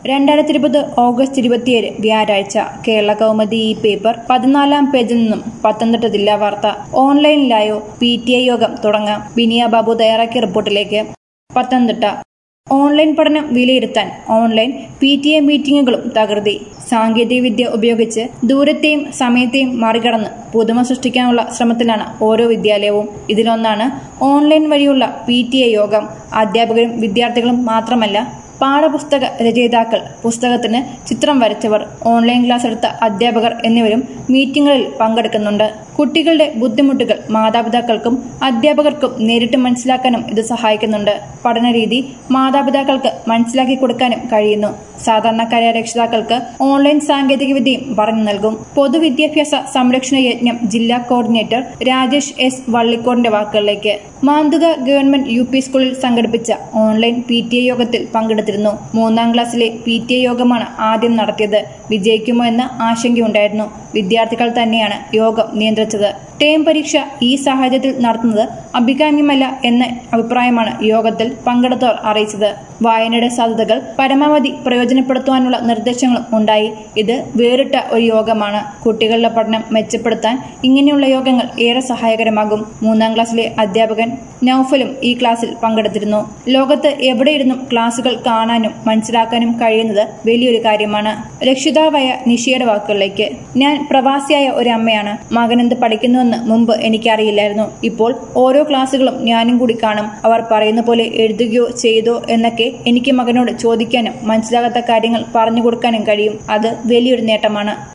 രണ്ടായിരത്തി ഇരുപത് ഓഗസ്റ്റ് ഇരുപത്തിയേഴ് വ്യാഴാഴ്ച കേരള കൗമുദി ഈ പേപ്പർ പതിനാലാം പേജിൽ നിന്നും പത്തനംതിട്ട ജില്ലാ വാർത്ത ഓൺലൈനിലായോ പി ടി ഐ യോഗം തുടങ്ങാം ബിനിയ ബാബു തയ്യാറാക്കിയ റിപ്പോർട്ടിലേക്ക് പത്തനംതിട്ട ഓൺലൈൻ പഠനം വിലയിരുത്താൻ ഓൺലൈൻ പി ടി എ മീറ്റിംഗുകളും തകൃതി സാങ്കേതികവിദ്യ ഉപയോഗിച്ച് ദൂരത്തെയും സമയത്തെയും മറികടന്ന് പുതുമ സൃഷ്ടിക്കാനുള്ള ശ്രമത്തിലാണ് ഓരോ വിദ്യാലയവും ഇതിലൊന്നാണ് ഓൺലൈൻ വഴിയുള്ള പി ടി എ യോഗം അധ്യാപകരും വിദ്യാർത്ഥികളും മാത്രമല്ല പാഠപുസ്തക രചയിതാക്കൾ പുസ്തകത്തിന് ചിത്രം വരച്ചവർ ഓൺലൈൻ ക്ലാസ് എടുത്ത അധ്യാപകർ എന്നിവരും മീറ്റിംഗുകളിൽ പങ്കെടുക്കുന്നുണ്ട് കുട്ടികളുടെ ബുദ്ധിമുട്ടുകൾ മാതാപിതാക്കൾക്കും അധ്യാപകർക്കും നേരിട്ട് മനസ്സിലാക്കാനും ഇത് സഹായിക്കുന്നുണ്ട് പഠനരീതി മാതാപിതാക്കൾക്ക് മനസ്സിലാക്കി കൊടുക്കാനും കഴിയുന്നു സാധാരണക്കാരായ രക്ഷിതാക്കൾക്ക് ഓൺലൈൻ സാങ്കേതികവിദ്യയും പറഞ്ഞു നൽകും പൊതുവിദ്യാഭ്യാസ സംരക്ഷണ യജ്ഞം ജില്ലാ കോർഡിനേറ്റർ രാജേഷ് എസ് വള്ളിക്കോടിന്റെ വാക്കുകളിലേക്ക് മാന്തുക ഗവൺമെന്റ് യു പി സ്കൂളിൽ സംഘടിപ്പിച്ച ഓൺലൈൻ പി ടി എ യോഗത്തിൽ പങ്കെടുത്തിരുന്നു മൂന്നാം ക്ലാസ്സിലെ പി ടി എ യോഗമാണ് ആദ്യം നടത്തിയത് വിജയിക്കുമോ എന്ന ആശങ്കയുണ്ടായിരുന്നു വിദ്യാർത്ഥികൾ തന്നെയാണ് യോഗം നിയന്ത്രിച്ചത് ടേം പരീക്ഷ ഈ സാഹചര്യത്തിൽ നടത്തുന്നത് അഭികാമ്യമല്ല എന്ന അഭിപ്രായമാണ് യോഗത്തിൽ പങ്കെടുത്തവർ അറിയിച്ചത് വായനയുടെ സാധ്യതകൾ പരമാവധി പ്രയോജനപ്പെടുത്തുവാനുള്ള നിർദ്ദേശങ്ങളും ഉണ്ടായി ഇത് വേറിട്ട ഒരു യോഗമാണ് കുട്ടികളുടെ പഠനം മെച്ചപ്പെടുത്താൻ ഇങ്ങനെയുള്ള യോഗങ്ങൾ ഏറെ സഹായകരമാകും മൂന്നാം ക്ലാസ്സിലെ അധ്യാപകൻ നൌഫലും ഈ ക്ലാസ്സിൽ പങ്കെടുത്തിരുന്നു ലോകത്ത് എവിടെയിരുന്നും ക്ലാസുകൾ കാണാനും മനസ്സിലാക്കാനും കഴിയുന്നത് വലിയൊരു കാര്യമാണ് രക്ഷിതാവായ നിഷയുടെ വാക്കുകളിലേക്ക് ഞാൻ പ്രവാസിയായ ഒരു അമ്മയാണ് മകനെന്ത് പഠിക്കുന്നുവെന്ന് മുമ്പ് എനിക്കറിയില്ലായിരുന്നു ഇപ്പോൾ ഓരോ ക്ലാസ്സുകളും ഞാനും കൂടി കാണും അവർ പറയുന്ന പോലെ എഴുതുകയോ ചെയ്തോ എന്നൊക്കെ എനിക്ക് മകനോട് ചോദിക്കാനും മനസ്സിലാകാത്ത കാര്യങ്ങൾ പറഞ്ഞു കൊടുക്കാനും കഴിയും അത് വലിയൊരു നേട്ടമാണ്